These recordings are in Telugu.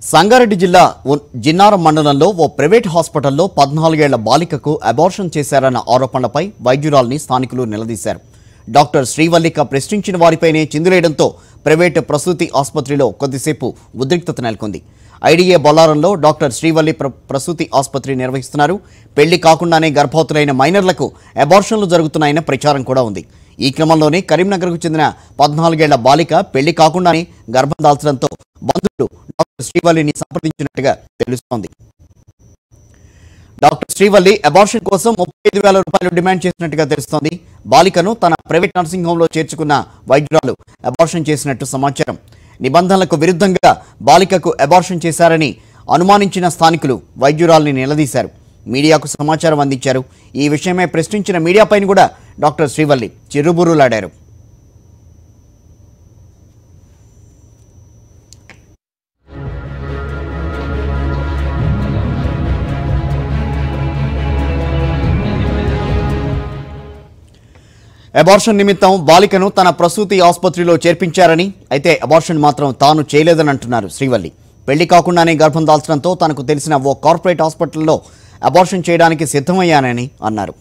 సంగారెడ్డి జిల్లా ఉ- జిన్నారం మండలంలో ఓ ప్రైవేట్ హాస్పిటల్లో పద్నాలుగేళ్ల బాలికకు అబార్షన్ చేశారన్న ఆరోపణలపై వైద్యురాల్ని స్థానికులు నిలదీశారు డాక్టర్ శ్రీవల్లిక ప్రశ్నించిన వారిపైనే చిందులేయడంతో ప్రైవేటు ప్రసూతి ఆసుపత్రిలో కొద్దిసేపు ఉద్రిక్తత నెలకొంది ఐడీఏ బొల్లారంలో డాక్టర్ శ్రీవల్లి ప్ర- ప్రసూతి ఆసుపత్రి నిర్వహిస్తున్నారు పెళ్లి కాకుండానే గర్భవతులైన మైనర్లకు అబార్షన్లు జరుగుతున్నాయన్న ప్రచారం కూడా ఉంది ఈ క్రమంలోనే కరీంనగర్కు చెందిన పద్నాలుగేళ్ల బాలిక పెళ్లి కాకుండానే గర్భం దాల్చడంతో బంధువులు డాక్టర్ శ్రీవల్లిని సంప్రదించినట్టుగా తెలుస్తోంది డాక్టర్ శ్రీవల్లి అబార్షన్ కోసం ముప్పై ఐదు వేల రూపాయలు డిమాండ్ చేసినట్టుగా తెలుస్తోంది బాలికను తన ప్రైవేట్ నర్సింగ్ హోంలో చేర్చుకున్న వైద్యురాలు అబార్షన్ చేసినట్టు సమాచారం నిబంధనలకు విరుద్ధంగా బాలికకు అబార్షన్ చేశారని అనుమానించిన స్థానికులు వైద్యురాల్ని నిలదీశారు మీడియాకు సమాచారం అందించారు ఈ విషయమై ప్రశ్నించిన మీడియాపైన కూడా డాక్టర్ శ్రీవల్లి చిరుబురులాడారు అబార్షన్ నిమిత్తం బాలికను తన ప్రసూతి ఆసుపత్రిలో చేర్పించారని అయితే అబార్షన్ మాత్రం తాను చేయలేదని అంటున్నారు శ్రీవల్లి పెళ్లి కాకుండానే గర్భం దాల్చడంతో తనకు తెలిసిన ఓ కార్పొరేట్ హాస్పిటల్లో అబార్షన్ చేయడానికి సిద్ధమయ్యానని అన్నారు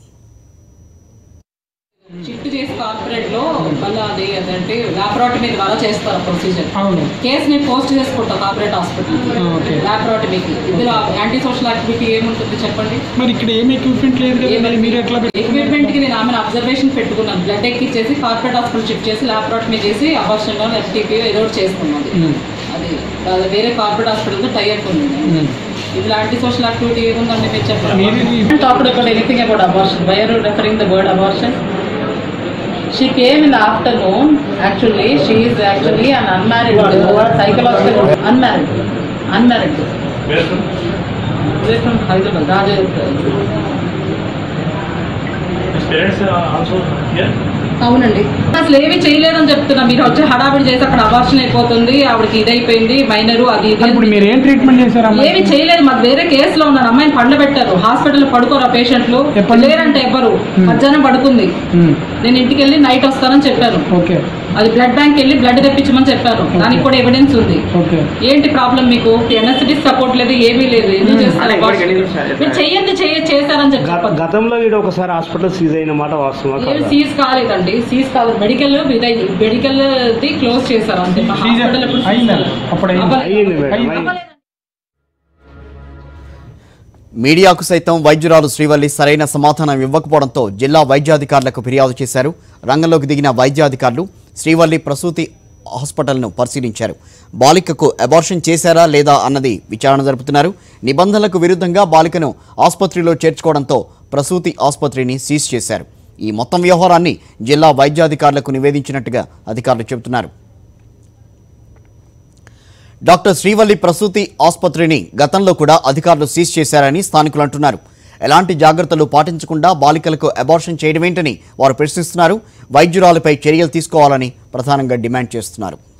షిఫ్ట్ చేసి కార్పొరేట్ లో మళ్ళీ అది అదంటే ల్యాబొరేటరీ ద్వారా చేస్తారు ప్రొసీజర్ అవును కేసు నేను పోస్ట్ చేసుకుంటా కార్పొరేట్ హాస్పిటల్ ఓకే. ల్యాబొరేటరీకి ఇందులో యాంటీ సోషల్ యాక్టివిటీ ఏముంటుంది చెప్పండి మరి ఇక్కడ ఏమి ఎక్విప్మెంట్ లేదు కదా మరి మీరు ఎట్లా పెట్టుకున్నారు? ఎక్విప్మెంట్ కి నేను ఆమెను అబ్జర్వేషన్ పెట్టుకున్నాను బ్లడ్ ఎక్కిచ్చేసి కార్పొరేట్ హాస్పిటల్ షిఫ్ట్ చేసి ల్యాబొరేటరీ చేసి అబార్షన్ లో ఎఫ్టీపీ ఏదో ఒకటి చేసుకున్నది ఉమ్, అది అది వేరే కార్పొరేట్ హాస్పిటల్ టై అప్ ఉంది ఉమ్. ఇది యాంటీ సోషల్ యాక్టివిటీ ఏముందండి మీరు మీరు ఇది- చెప్పండి talked about anything about abortion why are referring the word abortion She came in the afternoon. Actually, she is actually an unmarried uh, psychological unmarried, unmarried. Where from? We're from Hyderabad, Raja. His parents are also here? అవునండి అసలు ఏమి చేయలేదని చెప్తున్నా మీరు వచ్చి హడావిడి చేసి అక్కడ అబార్షన్ అయిపోతుంది ఆవిడకి ఇదైపోయింది మైనరు అది ఇది ఇప్పుడు మీరు ఏం ట్రీట్మెంట్ చేశారు అమ్మాయి ఏమి చేయలేదు మాకు వేరే కేసులో ఉన్నారు అమ్మాయిని పండ్ల పెట్టారు హాస్పిటల్ పడుకోరు ఆ పేషెంట్లు ఎప్పటి నుంచి? లేరంటే ఎవ్వరు మధ్యాహ్నం పడుకుంది ఉమ్, నేను ఇంటికి వెళ్ళి నైట్ వస్తానని చెప్పాను ఓకే అది బ్లడ్ బ్యాంక్ వెళ్ళి బ్లడ్ తెప్పించమని చెప్పారు దానికి కూడా ఎవిడెన్స్ ఉంది ఓకే ఏంటి ప్రాబ్లం మీకు ఎన్ఎస్టీ సపోర్ట్ లేదు ఏమీ లేదు ఎందుకు చేస్తారు abortion? మీరు చెయ్యండి చెయ్య చేశారని చెప్పి గత- గతంలో వీడు ఒకసారి హాస్పిటల్ సీజ్ అయిన మాట వాస్తవమా ఏమి కాదా? సీజ్ కాలేదండి సీజ్ కాలేదు మెడికల్ మెడికల్ ది క్లోజ్ చేశారు అంతే మా Seize హాస్పిటల్ ఎప్పుడు అయిందా? అప్పుడు అయింది. అవ్వలేదు. అయ్యింది మేడం అయ్యింది. అయ్యింది. అవ్వలేదు. మీడియాకు సైతం వైద్యురాలు శ్రీవల్లి సరైన సమాధానం ఇవ్వకపోవడంతో జిల్లా వైద్యాధికారులకు ఫిర్యాదు చేశారు రంగంలోకి దిగిన వైద్యాధికారులు శ్రీవల్లి ప్రసూతి హాస్పిటల్ను పరిశీలించారు బాలికకు అబార్షన్ చేశారా లేదా అన్నది విచారణ జరుపుతున్నారు నిబంధనలకు విరుద్ధంగా బాలికను ఆసుపత్రిలో చేర్చుకోవడంతో ప్రసూతి ఆసుపత్రిని సీజ్ చేశారు ఈ మొత్తం వ్యవహారాన్ని జిల్లా వైద్యాధికారులకు నివేదించినట్టుగా అధికారులు చెబుతున్నారు డాక్టర్ శ్రీవల్లి ప్రసూతి ఆసుపత్రిని గతంలో కూడా అధికారులు సీజ్ చేశారని స్థానికులు అంటున్నారు ఎలాంటి జాగ్రత్తలు పాటించకుండా బాలికలకు అబార్షన్ చేయడమేంటని వారు ప్రశ్నిస్తున్నారు వైద్యురాలపై చర్యలు తీసుకోవాలని ప్రధానంగా డిమాండ్ చేస్తున్నారు